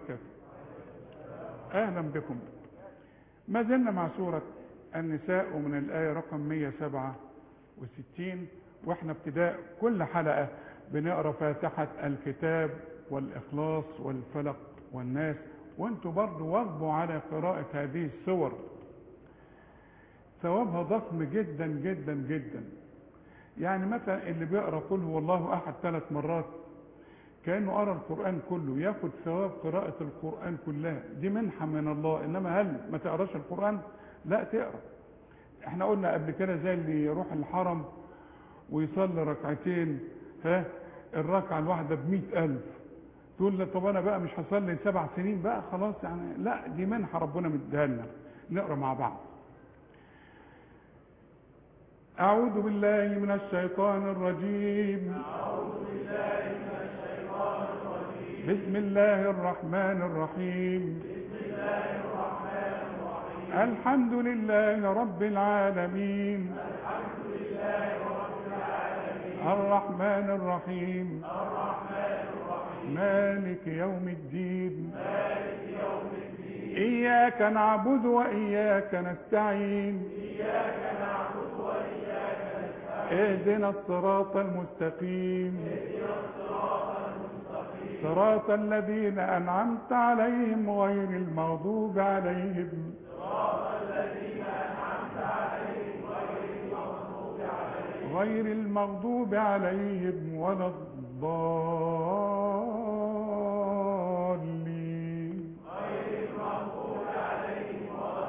وبركاته أهلا بكم ما زلنا مع سورة النساء ومن الآية رقم 167 واحنا ابتداء كل حلقة بنقرأ فاتحة الكتاب والإخلاص والفلق والناس وانتوا برضو واظبوا على قراءة هذه السور ثوابها ضخم جدا جدا جدا يعني مثلا اللي بيقرأ قل هو الله أحد ثلاث مرات كأنه قرأ القرآن كله ياخد ثواب قراءة القرآن كلها دي منحة من الله إنما هل ما تقراش القرآن لا تقرأ احنا قلنا قبل كده زي اللي يروح الحرم ويصلي ركعتين ها الركعة الواحدة بمئة ألف تقول له طب أنا بقى مش هصلي سبع سنين بقى خلاص يعني لا دي منحة ربنا مديها لنا نقرأ مع بعض أعوذ بالله من الشيطان الرجيم أعوذ بالله من الشيطان الرجيم بسم الله الرحمن الرحيم بسم الله الرحمن الرحيم الحمد لله رب العالمين الحمد لله رب العالمين الرحمن الرحيم الرحمن الرحيم مالك يوم الدين مالك يوم الدين إياك نعبد وإياك نستعين إياك نعبد وإياك نستعين اهدنا الصراط المستقيم اهدنا الصراط المستقيم صراط الذين أنعمت عليهم غير المغضوب عليهم صراط الذين أنعمت عليهم غير المغضوب عليهم غير المغضوب عليهم ولا الضالين غير المغضوب عليهم ولا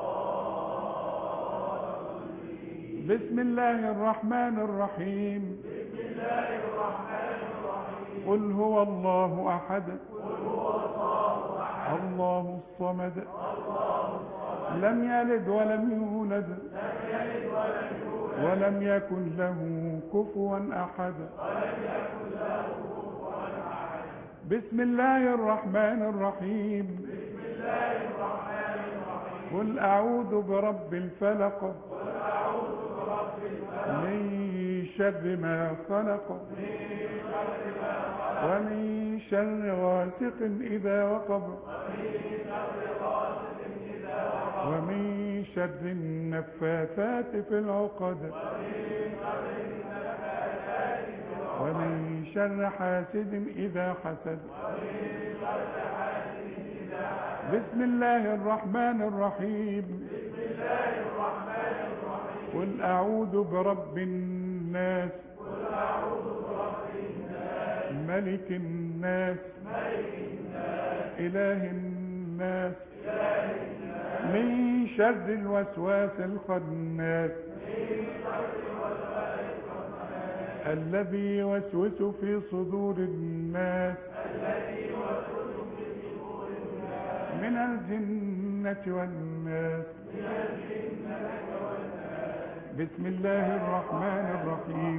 الضالين بسم الله الرحمن الرحيم بسم الله الرحمن الرحيم قل هو الله أحد قل هو الله أحد الله الصمد الله الصمد لم يلد ولم يولد لم يلد ولم يولد ولم يكن له كفوا أحد ولم يكن له كفوا أحد بسم الله الرحمن الرحيم بسم الله الرحمن الرحيم قل أعوذ برب الفلق قل أعوذ برب الفلق من شر ما خلق من شر ما خلق ومن شر غاسق إذا وقب ومن شر غاسق إذا وقب ومن شر النفاثات في العقد ومن شر النفاثات في العقد ومن شر حاسد إذا حسد ومن شر حاسد إذا حسد بسم الله الرحمن الرحيم بسم الله الرحمن الرحيم قل أعوذ برب الناس قل أعوذ برب الناس ملك الناس ملك الناس إله الناس إله الناس من شر الوسواس الخناس من شر الوسواس الخناس الذي يوسوس في صدور الناس الذي يوسوس في صدور الناس من الجنة والناس من الجنة والناس بسم الله الرحمن الرحيم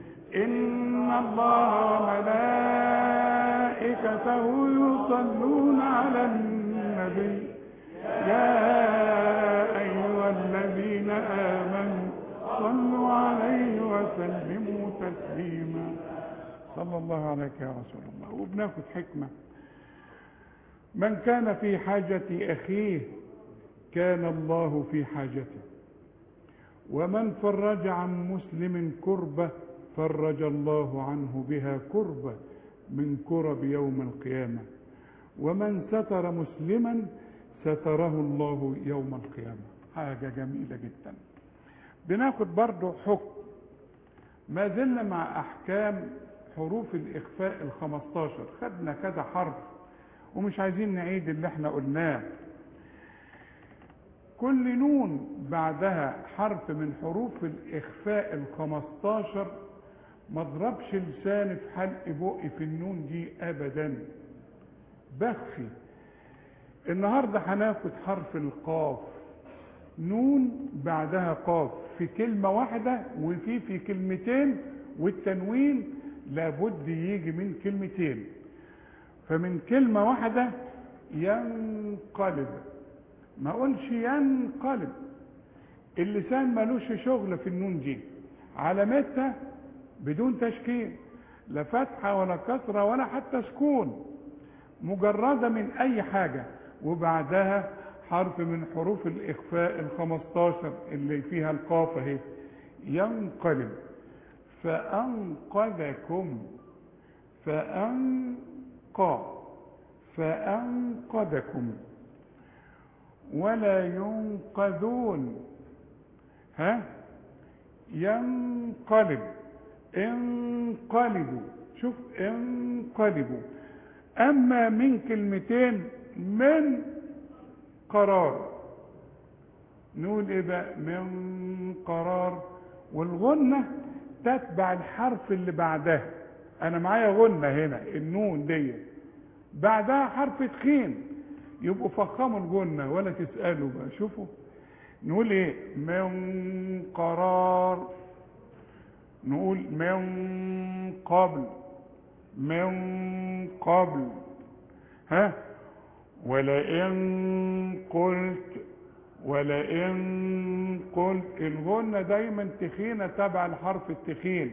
إن الله وملائكته يصلون على النبي يا أيها الذين آمنوا صلوا عليه وسلموا تسليما صلى الله عليك يا رسول الله وبناخد حكمة من كان في حاجة أخيه كان الله في حاجته ومن فرج عن مسلم كربة فرج الله عنه بها كربة من كرب يوم القيامة ومن ستر مسلما ستره الله يوم القيامة حاجة جميلة جدا بناخد برضو حكم ما زلنا مع أحكام حروف الإخفاء الخمستاشر خدنا كذا حرف ومش عايزين نعيد اللي احنا قلناه كل نون بعدها حرف من حروف الإخفاء الخمستاشر ما اضربش لساني في حلق بقي في النون دي أبدا بخفي النهاردة هناخد حرف القاف نون بعدها قاف في كلمة واحدة وفي في كلمتين والتنوين لابد يجي من كلمتين فمن كلمة واحدة ينقلب ما اقولش ينقلب اللسان ملوش شغل في النون دي علامتها بدون تشكيل لا فتحة ولا كسرة ولا حتى سكون مجردة من أي حاجة وبعدها حرف من حروف الإخفاء الخمستاشر اللي فيها القاف اهي ينقلب فأنقذكم فأنقى فأنقذكم ولا ينقذون ها ينقلب انقلبوا شوف انقلبوا اما من كلمتين من قرار نقول ايه بقى من قرار والغنة تتبع الحرف اللي بعدها انا معايا غنة هنا النون دي بعدها حرف تخين يبقوا فخموا الغنة ولا تسألوا بقى شوفوا نقول ايه من قرار نقول من قبل من قبل ها ولئن قلت ولئن قلت الغنة دايما تخينة تبع الحرف التخين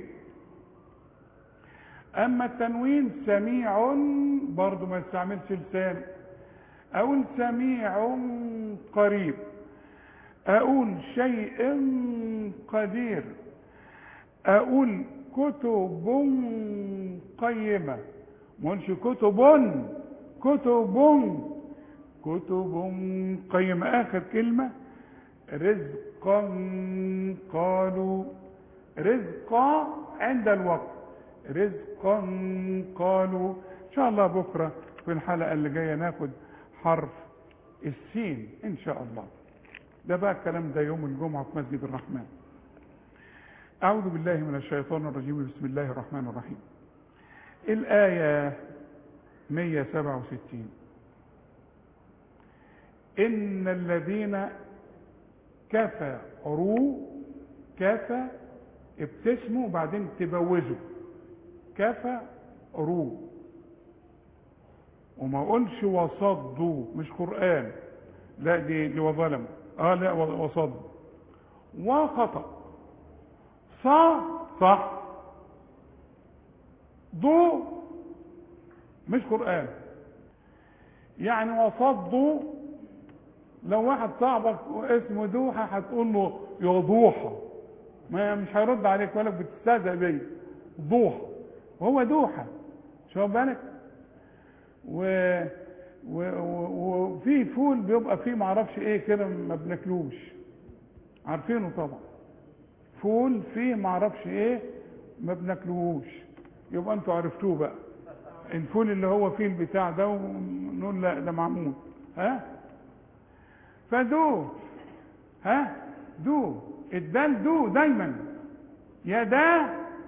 اما التنوين سميع برضو ما يستعملش لسان اقول سميع قريب اقول شيء قدير اقول كتب قيمة ما اقولش كتب كتب كتب قيمة اخر كلمة رزقا قالوا رزقا عند الوقت رزقا قالوا ان شاء الله بكرة في الحلقة اللي جاية ناخد حرف السين ان شاء الله ده بقى الكلام ده يوم الجمعة في مسجد الرحمن أعوذ بالله من الشيطان الرجيم بسم الله الرحمن الرحيم الآية 167 إن الذين كفروا كفى ابتسموا وبعدين تبوزوا كفروا وما اقولش وصدوا مش قرآن لا دي دي وظلموا اه لا وصدوا وخطأ صح صح ضو مش قرآن يعني وصدوا لو واحد صاحبك اسمه دوحة هتقول له يا دوحة ما مش هيرد عليك ولا بتستهزأ بيه دوحة وهو دوحة شو بالك و وفي فول بيبقى فيه معرفش ايه كده ما بناكلوش عارفينه طبعا فول فيه معرفش ايه ما بناكلوهوش يبقى انتوا عرفتوه بقى الفول اللي هو فيه البتاع ده ونقول لا ده معمول ها فدو ها دو الدال دو دايما يا ده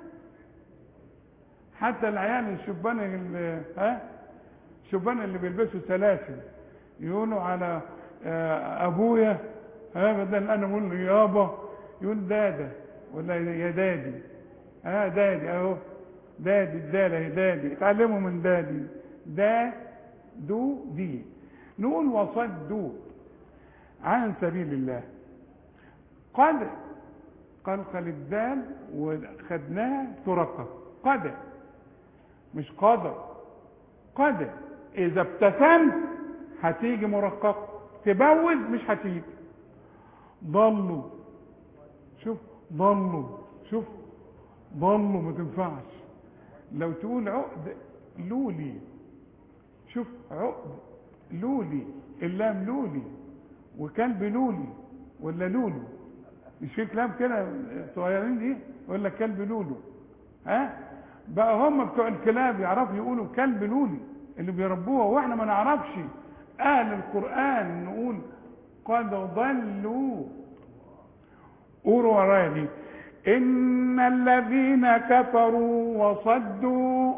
حتى العيال الشبان اللي ها الشبان اللي بيلبسوا سلاسل يقولوا على ابويا ها بدل انا اقول له يابا يقول دادا ولا يا دادي ها دادي اهو دادي الدالة هي دادي اتعلموا من دادي دا دو دي نقول وصدوا عن سبيل الله قد قلقل الدال وخدناها ترقق قد مش قدر قد اذا ابتسمت هتيجي مرققه تبوز مش هتيجي ضلوا شوف ضلوا شوف ضلوا ما تنفعش لو تقول عقد لولي شوف عقد لولي اللام لولي وكلب لولي ولا لولو مش في كلام كده صغيرين دي يقول لك كلب لولو ها بقى هم بتوع الكلاب يعرفوا يقولوا كلب لولي اللي بيربوها واحنا ما نعرفش اهل القران نقول قد ضلوا قولوا ورايا دي ان الذين كفروا وصدوا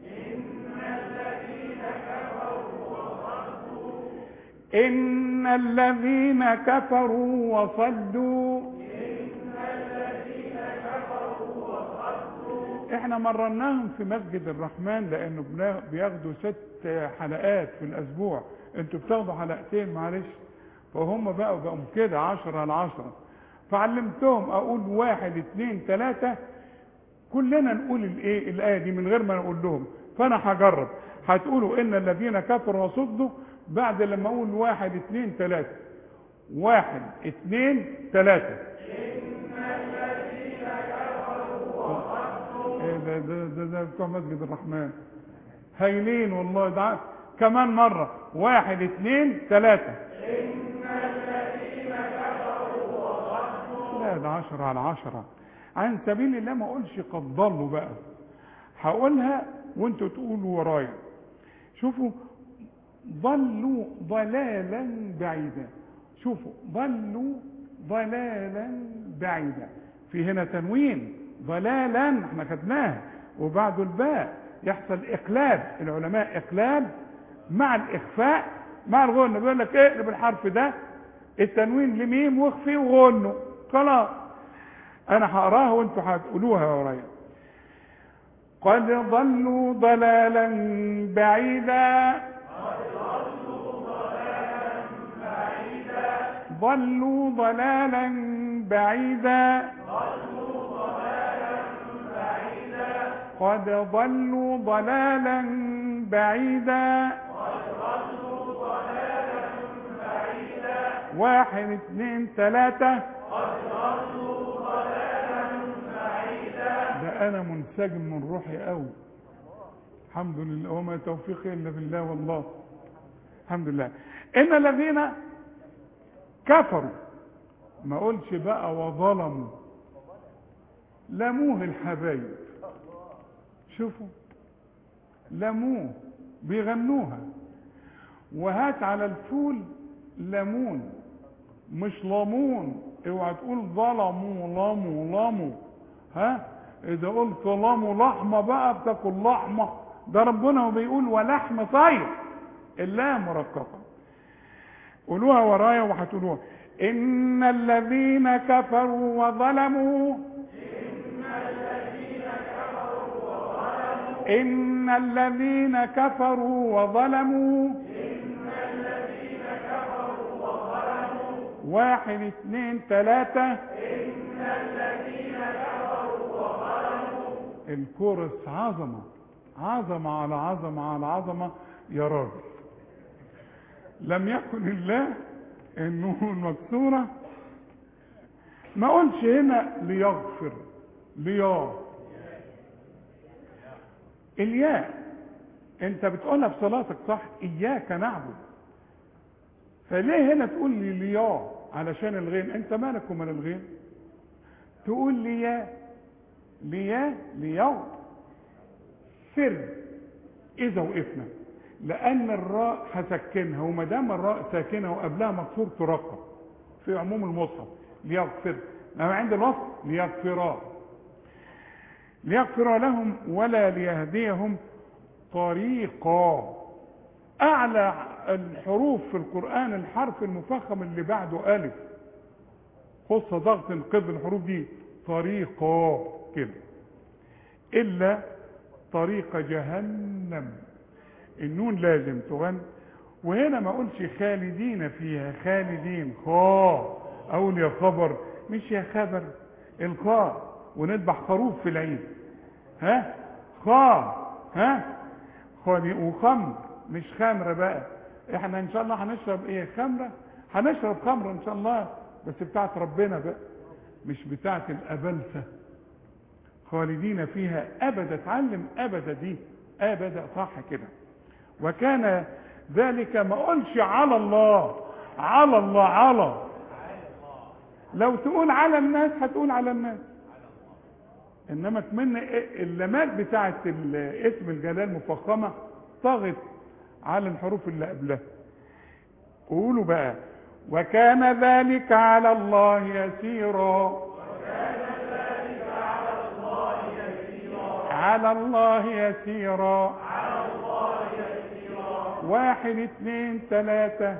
إن الذين كفروا وصدوا احنا مرناهم في مسجد الرحمن لانه بياخدوا ست حلقات في الاسبوع انتوا بتاخدوا حلقتين معلش فهم بقوا بقوا كده عشرة على عشرة فعلمتهم اقول واحد اتنين تلاتة كلنا نقول الايه الايه دي من غير ما نقول لهم فانا هجرب هتقولوا ان الذين كفروا وصدوا بعد لما اقول واحد اتنين تلاتة واحد اتنين تلاتة ايه ده ده ده, ده بتوع مسجد الرحمن هايلين والله ده كمان مرة واحد اتنين تلاتة لا ده عشرة على عشرة عن سبيل الله ما اقولش قد ضلوا بقى هقولها وانتوا تقولوا ورايا شوفوا ضلوا ضلالا بعيدا شوفوا ضلوا ضلالا بعيدا في هنا تنوين ضلالا احنا خدناها وبعد الباء يحصل اقلاب العلماء اقلاب مع الاخفاء مع الغنة بيقول لك اقلب الحرف ده التنوين لميم واخفي وغنه خلاص انا هقراها وانتوا هتقولوها ورايا قد ضلوا ضلالا بعيدا ضلوا ضلالا بعيدا قد ضلوا ضلالا بعيدا واحد اثنين ثلاثة ده انا منسجم من روحي قوي الحمد لله وما توفيقي الا بالله والله الحمد لله ان الذين كفروا ما قلش بقى وظلموا لموه الحبايب شوفوا لموه بيغنوها وهات على الفول ليمون مش ليمون اوعى تقول ظلموا لموا لموا ها اذا قلت لموا لحمه بقى بتاكل لحمه ده ربنا بيقول ولحم طير اللام مرققه قولوها ورايا وهتقولوها ان الذين كفروا وظلموا ان الذين كفروا وظلموا واحد اثنين ثلاثة الكورس عظمة عظمة على عظمة على عظمة يا راجل لم يكن الله النون المكسورة ما قلش هنا ليغفر ليا الياء انت بتقولها في صلاتك صح اياك نعبد فليه هنا تقول لي ليا علشان الغين انت مالك ومال الغين تقول ليا ليا ليا سر اذا وقفنا لان الراء هسكنها وما دام الراء ساكنه وقبلها مكسور ترقب في عموم المصحف ليغفر انما عند الوصف ليغفرا ليغفر لهم ولا ليهديهم طريقا اعلى الحروف في القران الحرف المفخم اللي بعده الف خص ضغط القبل الحروف دي طريقا كده الا طريق جهنم النون لازم تغن وهنا ما اقولش خالدين فيها خالدين خا اقول يا خبر مش يا خبر الخاء ونذبح خروف في العيد ها خا ها خالي وخمر مش خمر بقى احنا ان شاء الله هنشرب ايه خمره هنشرب خمره ان شاء الله بس بتاعت ربنا بقى مش بتاعت الابلسه خالدين فيها ابدا اتعلم ابدا دي ابدا صح كده وكان ذلك ما قلش على الله على الله على لو تقول على الناس هتقول على الناس انما كمان اللمات بتاعت اسم الجلال مفخمه طغت على الحروف اللي قبلها قولوا بقى وكان ذلك على الله يسيرا على الله يسيرا واحد اثنين ثلاثة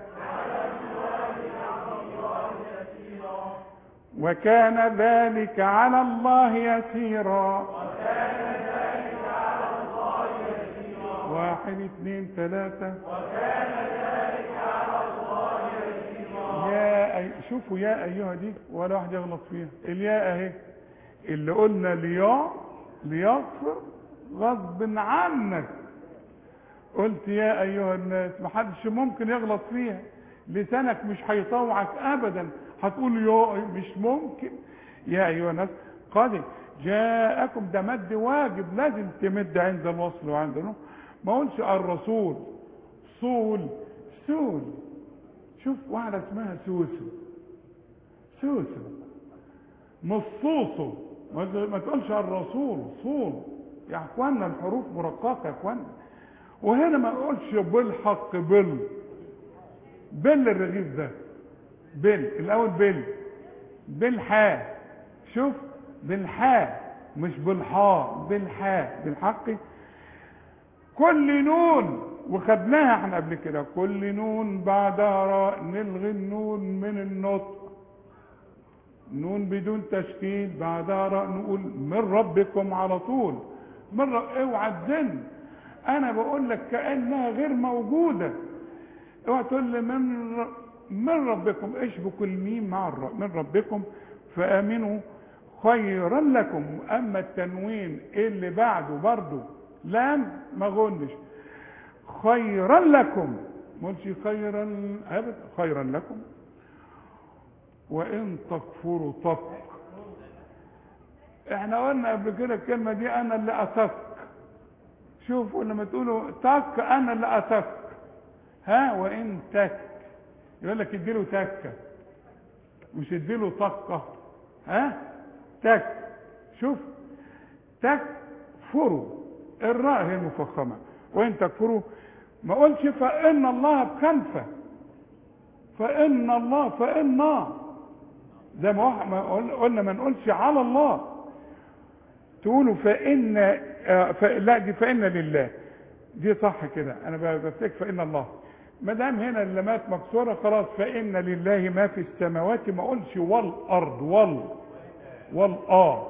وكان ذلك على الله يسيرا واحد اثنين ثلاثة يا أي... شوفوا يا ايها دي ولا واحد يغلط فيها الياء اهي اللي قلنا ليا ليغفر غصب عنك قلت يا ايها الناس ما حدش ممكن يغلط فيها لسانك مش هيطوعك ابدا هتقول يا مش ممكن يا ايها الناس قد جاءكم ده مد واجب لازم تمد عند الوصل وعند النوم ما اقولش الرسول صول سول شوف واحدة اسمها سوسو سوسو مصوصو ما تقولش الرسول صول يا اخوانا الحروف مرققة يا اخوانا وهنا ما اقولش بالحق بل بل الرغيف ده بل الاول بل بالحاء شوف بالحاء مش بالحاء بالحاء بالحق كل نون وخدناها احنا قبل كده كل نون بعدها راء نلغي النون من النطق نون بدون تشكيل بعدها راء نقول من ربكم على طول من رب... اوعى تزن انا بقول لك كانها غير موجوده اوعى تقول لي من ر... من ربكم اشبكوا الميم مع الراء من ربكم فامنوا خيرا لكم اما التنوين اللي بعده برضه لام ما غنش خيرا لكم ملش خيرا ابدا خيرا لكم وان تكفروا طق احنا قلنا قبل كده الكلمه دي انا اللي اتك شوفوا لما تقولوا تك انا اللي اتك ها وان تك يقول لك اديله تكه مش اديله طقه ها تك شوف تكفروا الراء هي المفخمه وان تكفروا ما قلش فان الله بخنفه فان الله فان زي ما قلنا ما نقولش على الله تقولوا فان آه ف... لا دي فان لله دي صح كده انا بفتكر فان الله ما دام هنا اللامات مكسوره خلاص فان لله ما في السماوات ما اقولش والارض وال والآ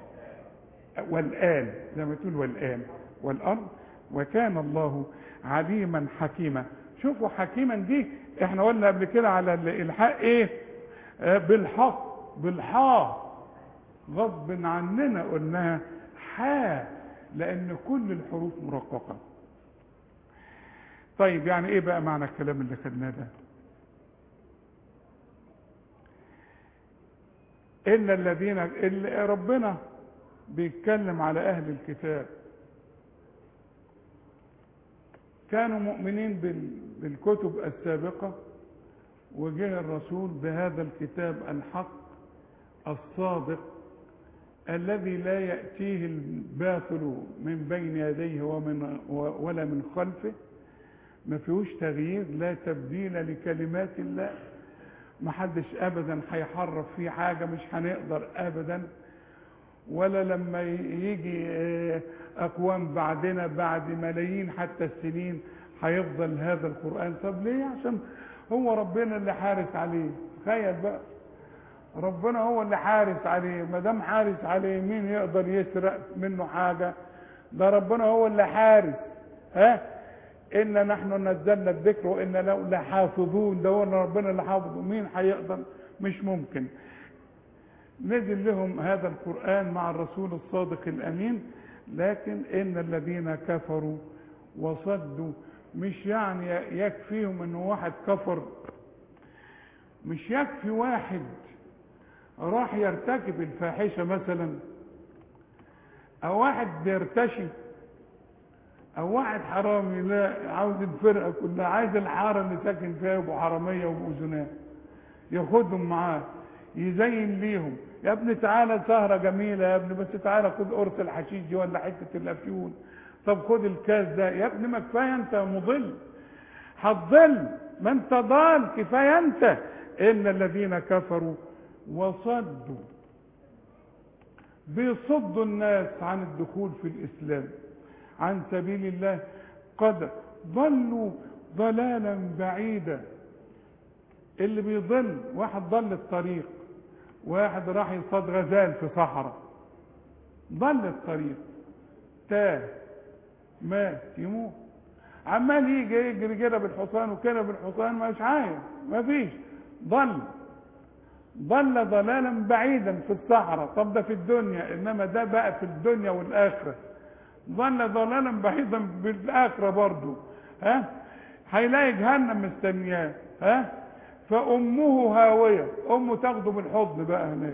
والآن زي ما تقول والآن والأرض وكان الله عليما حكيما شوفوا حكيما دي احنا قلنا قبل كده على الإلحاق ايه آه بالحق بالحاء غصب عننا قلناها حاء لأن كل الحروف مرققة طيب يعني ايه بقى معنى الكلام اللي خدناه ده إلا الذين اللي ربنا بيتكلم على أهل الكتاب كانوا مؤمنين بالكتب السابقة وجه الرسول بهذا الكتاب الحق الصادق الذي لا يأتيه الباطل من بين يديه ومن ولا من خلفه ما فيهوش تغيير لا تبديل لكلمات الله ما حدش ابدا هيحرف فيه حاجه مش هنقدر ابدا ولا لما يجي اقوام بعدنا بعد ملايين حتى السنين هيفضل هذا القران طب ليه عشان هو ربنا اللي حارس عليه تخيل بقى ربنا هو اللي حارس عليه ما دام حارس عليه مين يقدر يسرق منه حاجه ده ربنا هو اللي حارس ها إن نحن نزلنا الذكر وإن له لحافظون ده هو ربنا اللي حافظه مين هيقدر مش ممكن نزل لهم هذا القرآن مع الرسول الصادق الأمين لكن إن الذين كفروا وصدوا مش يعني يكفيهم إن واحد كفر مش يكفي واحد راح يرتكب الفاحشة مثلا أو واحد بيرتشي او واحد حرامي لا عاوز الفرقه كلها عايز الحاره اللي ساكن فيها يبقوا حراميه ويبقوا زناه ياخدهم معاه يزين ليهم يا ابني تعالى سهره جميله يا ابني بس تعالى خد قرص الحشيش دي ولا حته الافيون طب خد الكاس ده يا ابني ما كفايه انت مضل هتضل ما انت ضال كفايه انت ان الذين كفروا وصدوا بيصدوا الناس عن الدخول في الاسلام عن سبيل الله قد ضلوا ضلالا بعيدا اللي بيضل واحد ضل الطريق واحد راح يصطاد غزال في صحراء ضل الطريق تاه مات يموت عمال يجي يجري كده بالحصان وكده بالحصان مش عايز ما فيش ضل ضل ضلالا بعيدا في الصحراء طب ده في الدنيا انما ده بقى في الدنيا والاخره ضل ضلالا بعيدا بالاخره برضه ها هيلاقي جهنم مستنياه ها فامه هاويه امه تاخده بالحضن بقى هناك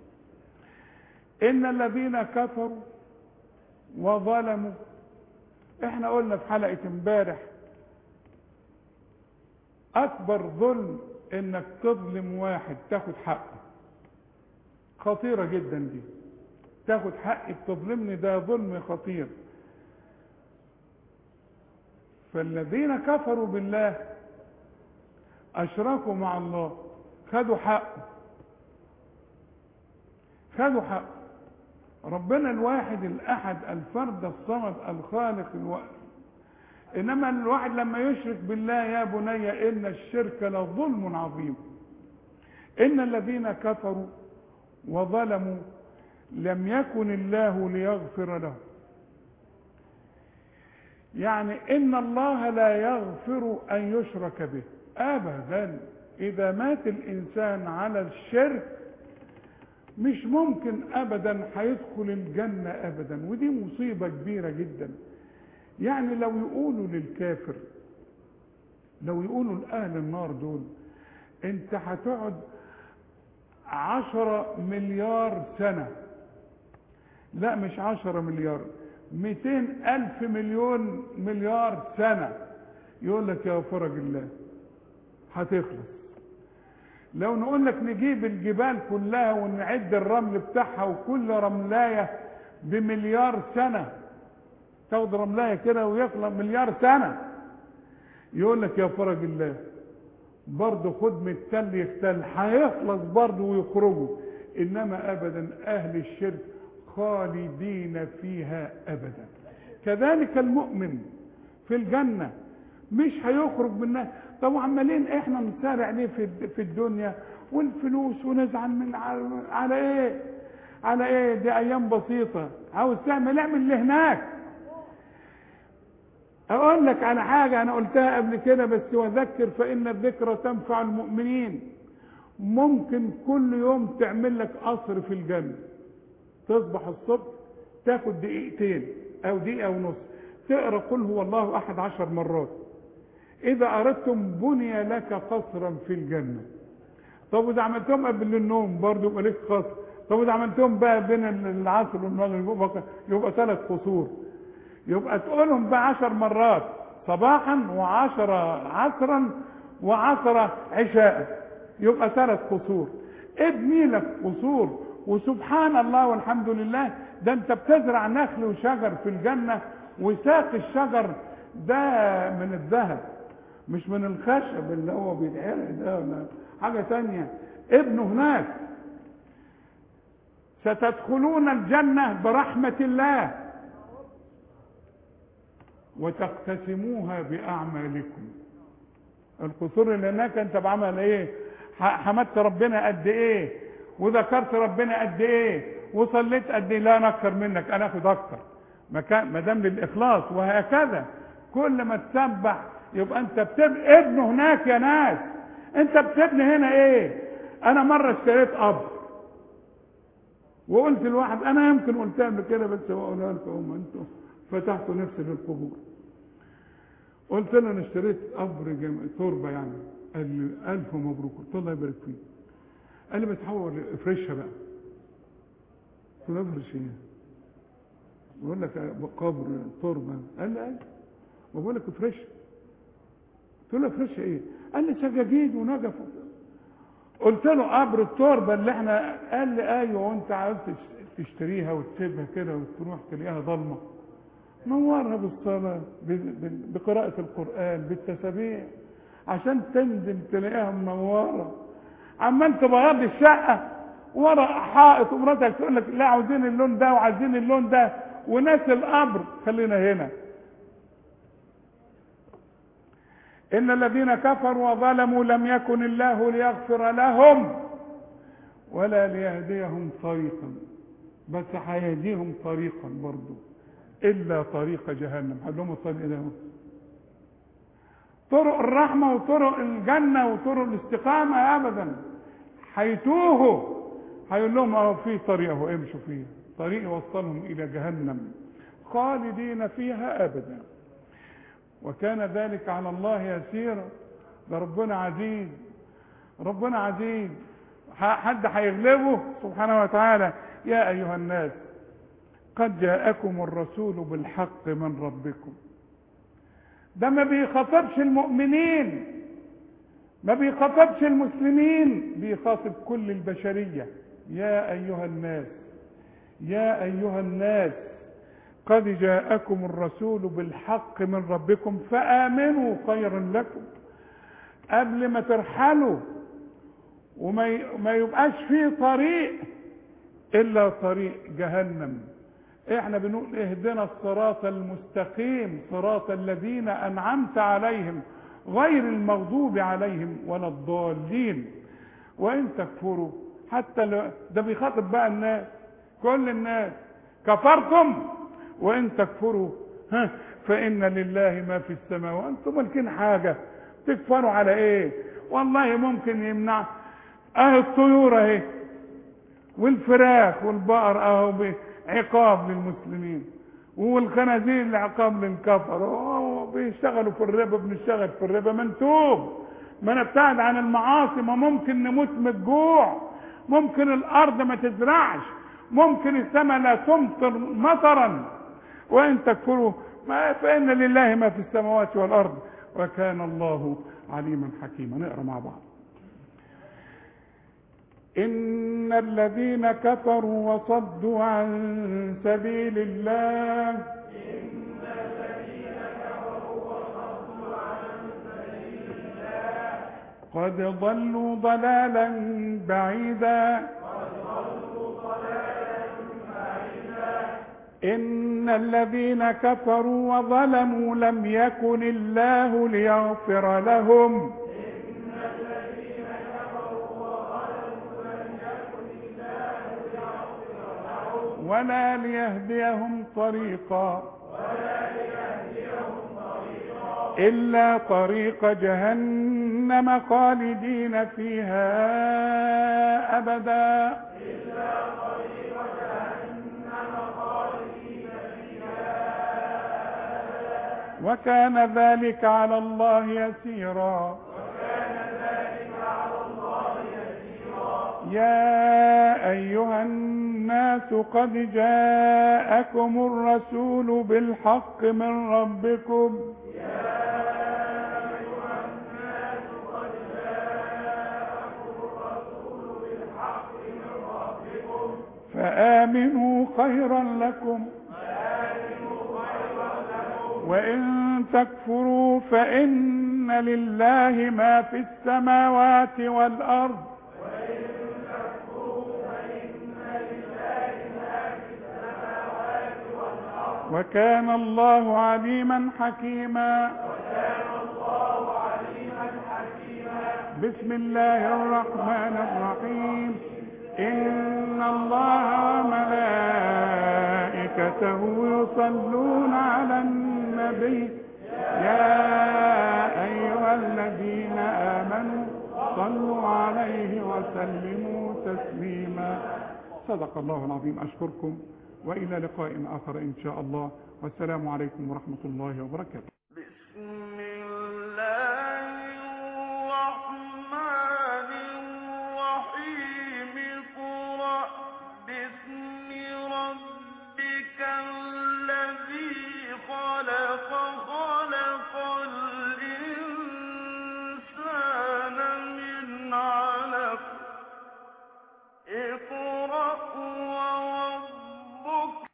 ان الذين كفروا وظلموا احنا قلنا في حلقه امبارح اكبر ظلم انك تظلم واحد تاخد حقه خطيره جدا دي تاخد حقي بتظلمني ده ظلم خطير فالذين كفروا بالله اشركوا مع الله خدوا حقه خدوا حقه ربنا الواحد الاحد الفرد الصمد الخالق الواحد انما الواحد لما يشرك بالله يا بني ان الشرك لظلم عظيم ان الذين كفروا وظلموا لم يكن الله ليغفر لهم يعني ان الله لا يغفر ان يشرك به ابدا اذا مات الانسان على الشرك مش ممكن ابدا هيدخل الجنه ابدا ودي مصيبه كبيره جدا يعني لو يقولوا للكافر لو يقولوا لاهل النار دول انت هتقعد عشرة مليار سنة لا مش عشرة مليار ميتين ألف مليون مليار سنة يقول لك يا فرج الله هتخلص لو نقول لك نجيب الجبال كلها ونعد الرمل بتاعها وكل رملاية بمليار سنة تاخد رملاية كده ويخلق مليار سنة يقول لك يا فرج الله برضه خد من التل يختل هيخلص برضه ويخرجوا انما ابدا اهل الشرك خالدين فيها ابدا كذلك المؤمن في الجنه مش هيخرج منها طب عمالين احنا نسارع ليه في في الدنيا والفلوس ونزعل من على, على ايه على ايه دي ايام بسيطه عاوز تعمل اعمل اللي هناك اقول لك على حاجه انا قلتها قبل كده بس وذكر فان الذكرى تنفع المؤمنين ممكن كل يوم تعمل لك قصر في الجنه تصبح الصبح تاخد دقيقتين او دقيقه ونص تقرا قل هو الله احد عشر مرات اذا اردتم بني لك قصرا في الجنه طب واذا عملتهم قبل النوم برضه يبقى لك قصر طب واذا عملتهم بقى بين العصر والمغرب يبقى يبقى ثلاث قصور يبقى تقولهم بقى عشر مرات صباحا وعشرة عصرا وعشرة عشاء يبقى ثلاث قصور ابني لك قصور وسبحان الله والحمد لله ده انت بتزرع نخل وشجر في الجنة وساق الشجر ده من الذهب مش من الخشب اللي هو بيتحرق ده ولا حاجة تانية ابنه هناك ستدخلون الجنة برحمة الله وتقتسموها بأعمالكم القصور اللي هناك انت بعمل ايه حمدت ربنا قد ايه وذكرت ربنا قد ايه وصليت قد ايه لا انا اكتر منك انا اخد اكتر ما دام للاخلاص وهكذا كل ما تسبح يبقى انت بتبني ابنه هناك يا ناس انت بتبني هنا ايه انا مره اشتريت قبر وقلت لواحد انا يمكن قلتها قبل كده بس بقولها لكم انتوا فتحتوا نفسي للقبور قلت له انا اشتريت قبر جم... تربه يعني قال لي الف مبروك قلت له الله يبارك فيك قال لي بتحول افرشها بقى قلت له افرش ايه بقول لك قبر تربه قال لي ايه بقول لك افرشها قلت له افرشها ايه قال لي سجاجيد ونجف قلت له قبر التربه اللي احنا قال لي ايوه وانت عاوز تشتريها وتسيبها كده وتروح تلاقيها ضلمه نورها بالصلاة بقراءة القرآن بالتسابيح عشان تنزل تلاقيها منورة عمال تبيض الشقة ورا حائط ومراتك تقول لك لا عاوزين اللون ده وعايزين اللون ده وناس القبر خلينا هنا إن الذين كفروا وظلموا لم يكن الله ليغفر لهم ولا ليهديهم طريقا بس هيهديهم طريقا برضه الا طريق جهنم هل لهم الطريق ده طرق الرحمه وطرق الجنه وطرق الاستقامه ابدا هيتوهوا هيقول لهم اهو في طريق اهو امشوا فيه طريق يوصلهم الى جهنم خالدين فيها ابدا وكان ذلك على الله يسيرا ده ربنا عزيز ربنا عزيز حد هيغلبه سبحانه وتعالى يا ايها الناس قد جاءكم الرسول بالحق من ربكم ده ما بيخاطبش المؤمنين ما بيخاطبش المسلمين بيخاطب كل البشرية يا أيها الناس يا أيها الناس قد جاءكم الرسول بالحق من ربكم فآمنوا خيرا لكم قبل ما ترحلوا وما ما يبقاش فيه طريق إلا طريق جهنم احنا بنقول اهدنا الصراط المستقيم صراط الذين أنعمت عليهم غير المغضوب عليهم ولا الضالين وإن تكفروا حتى لو ده بيخاطب بقى الناس كل الناس كفرتم وإن تكفروا ها فإن لله ما في السماوات أنتم مالكين حاجة تكفروا على إيه والله ممكن يمنع أهي الطيور أهي والفراخ والبقر أهو عقاب للمسلمين والخنازير عقاب للكفر بيشتغلوا في الربا بنشتغل في الربا منتوب ما نبتعد عن المعاصي ما ممكن نموت من الجوع ممكن الارض ما تزرعش ممكن السماء لا تمطر مطرا وان تكفروا ما فان لله ما في السماوات والارض وكان الله عليما حكيما نقرا مع بعض إن الذين كفروا وصدوا عن سبيل الله إن الذين كفروا وصدوا عن سبيل الله قد ضلوا ضلالا بعيدا قد ضلوا ضلالا بعيدا إن الذين كفروا وظلموا لم يكن الله ليغفر لهم إن الذين كفروا وظلموا لم يكن الله ليغفر لهم ولا ليهديهم طريقا ولا ليهديهم طريقا إلا طريق جهنم خالدين فيها أبدا إلا طريق جهنم خالدين فيها وكان ذلك على الله يسيرا وكان ذلك على الله يسيرا يا أيها الناس قد جاءكم الرسول بالحق من ربكم يا أيها الناس قد جاءكم الرسول بالحق من ربكم فآمنوا خيرا لكم فآمنوا خيرا لكم وإن تكفروا فإن لله ما في السماوات والأرض وإن تكفروا فإن لله ما في السماوات والأرض وكان الله عليما حكيما وكان الله عليما حكيما بسم الله الرحمن الرحيم إن الله وملائكته يصلون على النبي يا أيها الذين آمنوا صلوا عليه وسلموا تسليما صدق الله العظيم أشكركم وإلى لقاء آخر إن شاء الله والسلام عليكم ورحمة الله وبركاته